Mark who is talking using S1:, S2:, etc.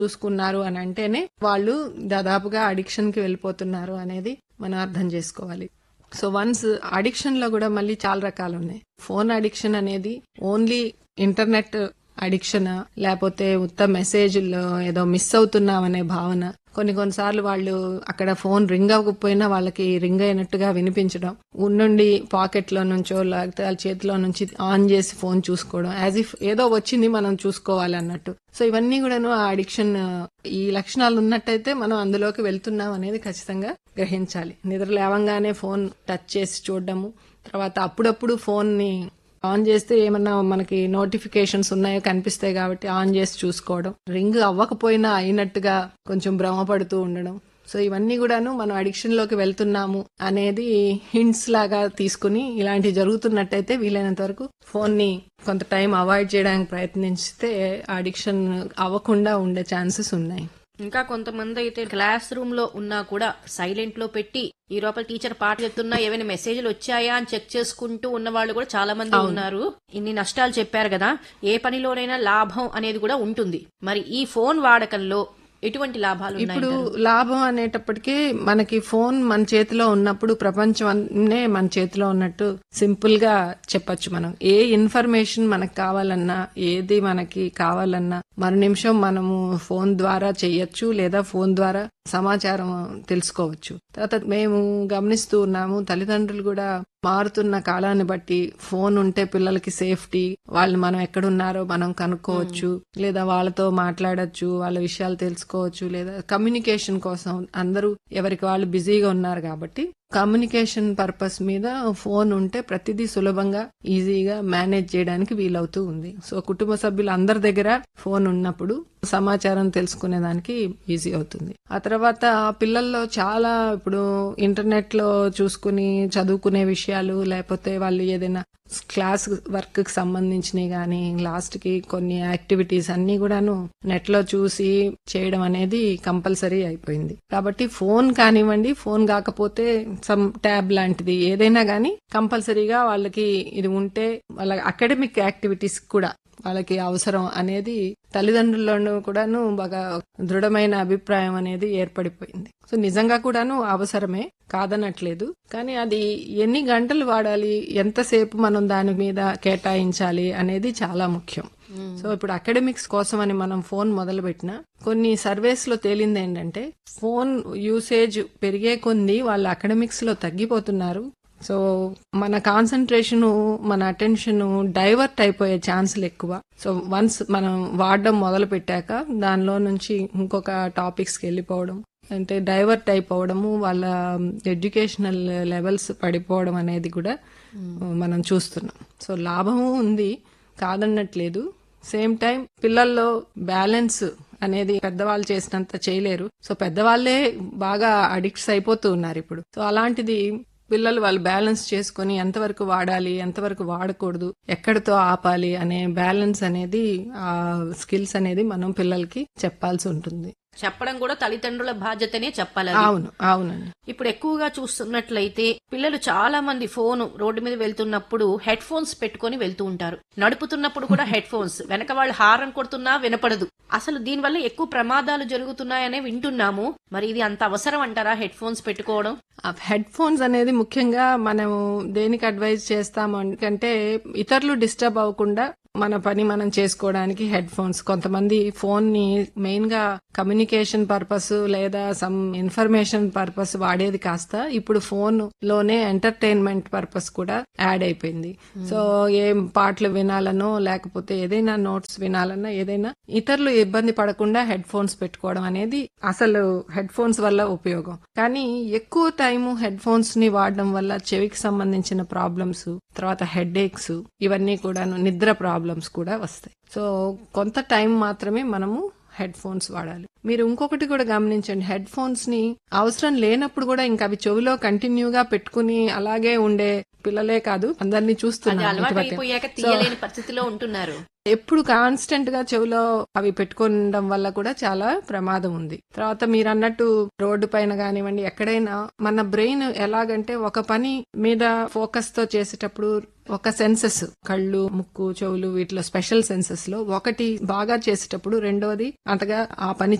S1: చూసుకున్నారు అని అంటేనే వాళ్ళు దాదాపుగా అడిక్షన్ కి వెళ్ళిపోతున్నారు అనేది మనం అర్థం చేసుకోవాలి సో వన్స్ అడిక్షన్ లో కూడా మళ్ళీ చాలా రకాలు ఉన్నాయి ఫోన్ అడిక్షన్ అనేది ఓన్లీ ఇంటర్నెట్ అడిక్షన్ లేకపోతే ఉత్త మెసేజ్లో ఏదో మిస్ అవుతున్నాం అనే భావన కొన్ని కొన్నిసార్లు వాళ్ళు అక్కడ ఫోన్ రింగ్ అవ్వకపోయినా వాళ్ళకి రింగ్ అయినట్టుగా వినిపించడం ఉండి పాకెట్ లో నుంచో లేకపోతే వాళ్ళ చేతిలో నుంచి ఆన్ చేసి ఫోన్ చూసుకోవడం యాజ్ ఇఫ్ ఏదో వచ్చింది మనం చూసుకోవాలి అన్నట్టు సో ఇవన్నీ కూడాను ఆ అడిక్షన్ ఈ లక్షణాలు ఉన్నట్టయితే మనం అందులోకి వెళ్తున్నాం అనేది ఖచ్చితంగా గ్రహించాలి నిద్ర లేవంగానే ఫోన్ టచ్ చేసి చూడడము తర్వాత అప్పుడప్పుడు ఫోన్ ని ఆన్ చేస్తే ఏమన్నా మనకి నోటిఫికేషన్స్ ఉన్నాయో కనిపిస్తాయి కాబట్టి ఆన్ చేసి చూసుకోవడం రింగ్ అవ్వకపోయినా అయినట్టుగా కొంచెం భ్రమపడుతూ ఉండడం సో ఇవన్నీ కూడాను మనం అడిక్షన్ లోకి వెళ్తున్నాము అనేది హింట్స్ లాగా తీసుకుని ఇలాంటివి జరుగుతున్నట్టయితే వీలైనంత వరకు ఫోన్ ని కొంత టైం అవాయిడ్ చేయడానికి ప్రయత్నిస్తే అడిక్షన్ అవ్వకుండా ఉండే ఛాన్సెస్ ఉన్నాయి
S2: ఇంకా కొంతమంది అయితే క్లాస్ రూమ్ లో ఉన్నా కూడా సైలెంట్ లో పెట్టి ఈ లోపల టీచర్ పాట చెప్తున్నా ఏమైనా మెసేజ్లు వచ్చాయా అని చెక్ చేసుకుంటూ ఉన్న వాళ్ళు కూడా చాలా మంది ఉన్నారు ఇన్ని నష్టాలు చెప్పారు కదా ఏ పనిలోనైనా లాభం అనేది కూడా ఉంటుంది మరి ఈ ఫోన్ వాడకంలో ఎటువంటి లాభాలు
S1: ఇప్పుడు
S2: ఉన్నాయి
S1: లాభం అనేటప్పటికీ మనకి ఫోన్ మన చేతిలో ఉన్నప్పుడు ప్రపంచం అన్నే మన చేతిలో ఉన్నట్టు సింపుల్ గా చెప్పొచ్చు మనం ఏ ఇన్ఫర్మేషన్ మనకు కావాలన్నా ఏది మనకి కావాలన్నా మరు నిమిషం మనము ఫోన్ ద్వారా చెయ్యొచ్చు లేదా ఫోన్ ద్వారా సమాచారం తెలుసుకోవచ్చు తర్వాత మేము గమనిస్తూ ఉన్నాము తల్లిదండ్రులు కూడా మారుతున్న కాలాన్ని బట్టి ఫోన్ ఉంటే పిల్లలకి సేఫ్టీ వాళ్ళు మనం ఎక్కడున్నారో మనం కనుక్కోవచ్చు లేదా వాళ్ళతో మాట్లాడొచ్చు వాళ్ళ విషయాలు తెలుసుకోవచ్చు లేదా కమ్యూనికేషన్ కోసం అందరూ ఎవరికి వాళ్ళు బిజీగా ఉన్నారు కాబట్టి కమ్యూనికేషన్ పర్పస్ మీద ఫోన్ ఉంటే ప్రతిదీ సులభంగా ఈజీగా మేనేజ్ చేయడానికి వీలవుతూ ఉంది సో కుటుంబ సభ్యులు అందరి దగ్గర ఫోన్ ఉన్నప్పుడు సమాచారం తెలుసుకునేదానికి ఈజీ అవుతుంది ఆ తర్వాత పిల్లల్లో చాలా ఇప్పుడు ఇంటర్నెట్ లో చూసుకుని చదువుకునే విషయాలు లేకపోతే వాళ్ళు ఏదైనా క్లాస్ వర్క్ కి సంబంధించినవి కానీ లాస్ట్ కి కొన్ని యాక్టివిటీస్ అన్ని కూడాను నెట్ లో చూసి చేయడం అనేది కంపల్సరీ అయిపోయింది కాబట్టి ఫోన్ కానివ్వండి ఫోన్ కాకపోతే సమ్ ట్యాబ్ లాంటిది ఏదైనా కానీ కంపల్సరీగా వాళ్ళకి ఇది ఉంటే వాళ్ళ అకాడమిక్ యాక్టివిటీస్ కూడా వాళ్ళకి అవసరం అనేది తల్లిదండ్రుల్లోనూ కూడాను బాగా దృఢమైన అభిప్రాయం అనేది ఏర్పడిపోయింది సో నిజంగా కూడాను అవసరమే కాదనట్లేదు కానీ అది ఎన్ని గంటలు వాడాలి ఎంతసేపు మనం దాని మీద కేటాయించాలి అనేది చాలా ముఖ్యం సో ఇప్పుడు అకాడమిక్స్ కోసం అని మనం ఫోన్ మొదలు పెట్టినా కొన్ని సర్వేస్ లో తేలింది ఏంటంటే ఫోన్ యూసేజ్ పెరిగే కొంది వాళ్ళు అకాడమిక్స్ లో తగ్గిపోతున్నారు సో మన కాన్సన్ట్రేషన్ మన అటెన్షన్ డైవర్ట్ అయిపోయే ఛాన్సులు ఎక్కువ సో వన్స్ మనం వాడడం మొదలు పెట్టాక దానిలో నుంచి ఇంకొక టాపిక్స్ కి వెళ్ళిపోవడం అంటే డైవర్ట్ అయిపోవడము వాళ్ళ ఎడ్యుకేషనల్ లెవెల్స్ పడిపోవడం అనేది కూడా మనం చూస్తున్నాం సో లాభము ఉంది కాదన్నట్లేదు సేమ్ టైం పిల్లల్లో బ్యాలెన్స్ అనేది పెద్దవాళ్ళు చేసినంత చేయలేరు సో పెద్దవాళ్లే బాగా అడిక్ట్స్ అయిపోతూ ఉన్నారు ఇప్పుడు సో అలాంటిది పిల్లలు వాళ్ళు బ్యాలెన్స్ చేసుకుని ఎంతవరకు వాడాలి ఎంతవరకు వాడకూడదు ఎక్కడితో ఆపాలి అనే బ్యాలెన్స్ అనేది ఆ స్కిల్స్ అనేది మనం పిల్లలకి చెప్పాల్సి ఉంటుంది
S2: చెప్పడం కూడా తల్లిదండ్రుల బాధ్యతనే చెప్పాలి అది.
S1: అవును అవునండి
S2: ఇప్పుడు ఎక్కువగా చూస్తున్నట్లయితే పిల్లలు చాలా మంది ఫోన్ రోడ్డు మీద వెళ్తున్నప్పుడు హెడ్ ఫోన్స్ పెట్టుకొని వెళ్తూ ఉంటారు నడుపుతున్నప్పుడు కూడా హెడ్ ఫోన్స్ వెనక వాళ్ళు హారం కొడుతున్నా వినపడదు అసలు దీనివల్ల ఎక్కువ ప్రమాదాలు జరుగుతున్నాయనే వింటున్నాము మరి ఇది అంత అవసరం అంటారా హెడ్ ఫోన్స్ పెట్టుకోవడం
S1: ఆ హెడ్ ఫోన్స్ అనేది ముఖ్యంగా మనం దేనికి అడ్వైజ్ చేస్తాము అంటే ఇతరులు డిస్టర్బ్ అవ్వకుండా మన పని మనం చేసుకోవడానికి హెడ్ ఫోన్స్ కొంతమంది ఫోన్ ని మెయిన్ గా కమ్యూనికేషన్ పర్పస్ లేదా సమ్ ఇన్ఫర్మేషన్ పర్పస్ వాడేది కాస్త ఇప్పుడు ఫోన్ లోనే ఎంటర్టైన్మెంట్ పర్పస్ కూడా యాడ్ అయిపోయింది సో ఏం పాటలు వినాలనో లేకపోతే ఏదైనా నోట్స్ వినాలన్నా ఏదైనా ఇతరులు ఇబ్బంది పడకుండా హెడ్ ఫోన్స్ పెట్టుకోవడం అనేది అసలు హెడ్ ఫోన్స్ వల్ల ఉపయోగం కానీ ఎక్కువ టైము హెడ్ ఫోన్స్ ని వాడడం వల్ల చెవికి సంబంధించిన ప్రాబ్లమ్స్ తర్వాత హెడ్ ఏక్స్ ఇవన్నీ కూడాను నిద్ర ప్రాబ్లమ్స్ కూడా వస్తాయి సో కొంత టైం మాత్రమే మనము హెడ్ ఫోన్స్ వాడాలి మీరు ఇంకొకటి కూడా గమనించండి హెడ్ ఫోన్స్ ని అవసరం లేనప్పుడు కూడా ఇంకా అవి చెవిలో కంటిన్యూగా పెట్టుకుని అలాగే ఉండే పిల్లలే కాదు అందరినీ
S2: అది
S1: చూస్తున్నాం
S2: అలవాటు
S1: ఇటుపక్క.
S2: అయిపోయాక
S1: సో,
S2: తీయలేని పరిస్థితిలో ఉంటున్నారు
S1: ఎప్పుడు కాన్స్టెంట్ గా చెవిలో అవి పెట్టుకోవడం వల్ల కూడా చాలా ప్రమాదం ఉంది తర్వాత మీరు అన్నట్టు రోడ్డు పైన కానివ్వండి ఎక్కడైనా మన బ్రెయిన్ ఎలాగంటే ఒక పని మీద ఫోకస్ తో చేసేటప్పుడు ఒక సెన్సెస్ కళ్ళు ముక్కు చెవులు వీటిలో స్పెషల్ సెన్సెస్ లో ఒకటి బాగా చేసేటప్పుడు రెండోది అంతగా ఆ పని